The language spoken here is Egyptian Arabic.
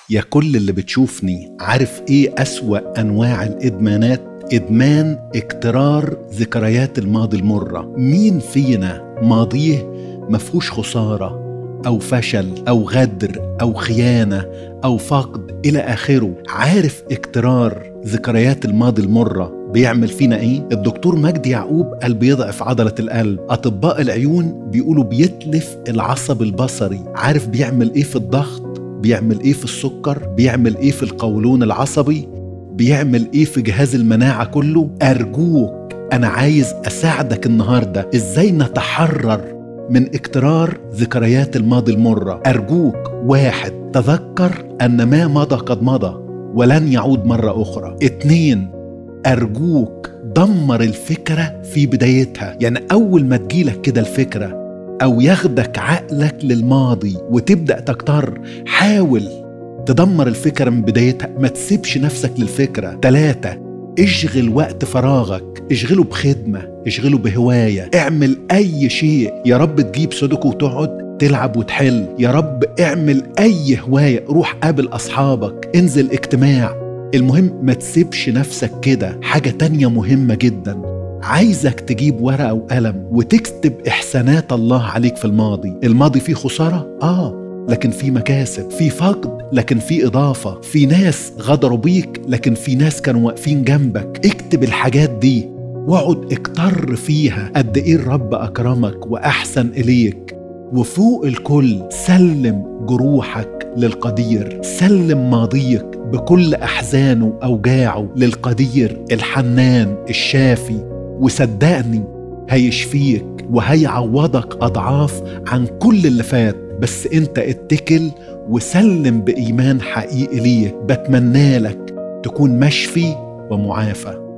يا كل اللي بتشوفني عارف ايه أسوأ أنواع الإدمانات إدمان اكترار ذكريات الماضي المرة مين فينا ماضيه مفهوش خسارة أو فشل أو غدر أو خيانة أو فقد إلى آخره عارف اكترار ذكريات الماضي المرة بيعمل فينا ايه؟ الدكتور مجدي يعقوب قال بيضعف عضلة القلب أطباء العيون بيقولوا بيتلف العصب البصري عارف بيعمل ايه في الضغط؟ بيعمل ايه في السكر؟ بيعمل ايه في القولون العصبي؟ بيعمل ايه في جهاز المناعة كله؟ أرجوك أنا عايز أساعدك النهاردة إزاي نتحرر من اكترار ذكريات الماضي المرة أرجوك واحد تذكر أن ما مضى قد مضى ولن يعود مرة أخرى اتنين أرجوك دمر الفكرة في بدايتها يعني أول ما تجيلك كده الفكرة أو ياخدك عقلك للماضي وتبدأ تكتر حاول تدمر الفكرة من بدايتها ما تسيبش نفسك للفكرة ثلاثة اشغل وقت فراغك اشغله بخدمة اشغله بهواية اعمل أي شيء يا رب تجيب سودوكو وتقعد تلعب وتحل يا رب اعمل أي هواية روح قابل أصحابك انزل اجتماع المهم ما تسيبش نفسك كده حاجة تانية مهمة جدا عايزك تجيب ورقة وقلم وتكتب إحسانات الله عليك في الماضي الماضي فيه خسارة؟ آه لكن في مكاسب في فقد لكن في إضافة في ناس غدروا بيك لكن في ناس كانوا واقفين جنبك اكتب الحاجات دي واقعد اكتر فيها قد ايه الرب اكرمك واحسن اليك وفوق الكل سلم جروحك للقدير سلم ماضيك بكل احزانه واوجاعه للقدير الحنان الشافي وصدقني هيشفيك وهيعوضك اضعاف عن كل اللي فات بس انت اتكل وسلم بايمان حقيقي ليه بتمنى لك تكون مشفي ومعافى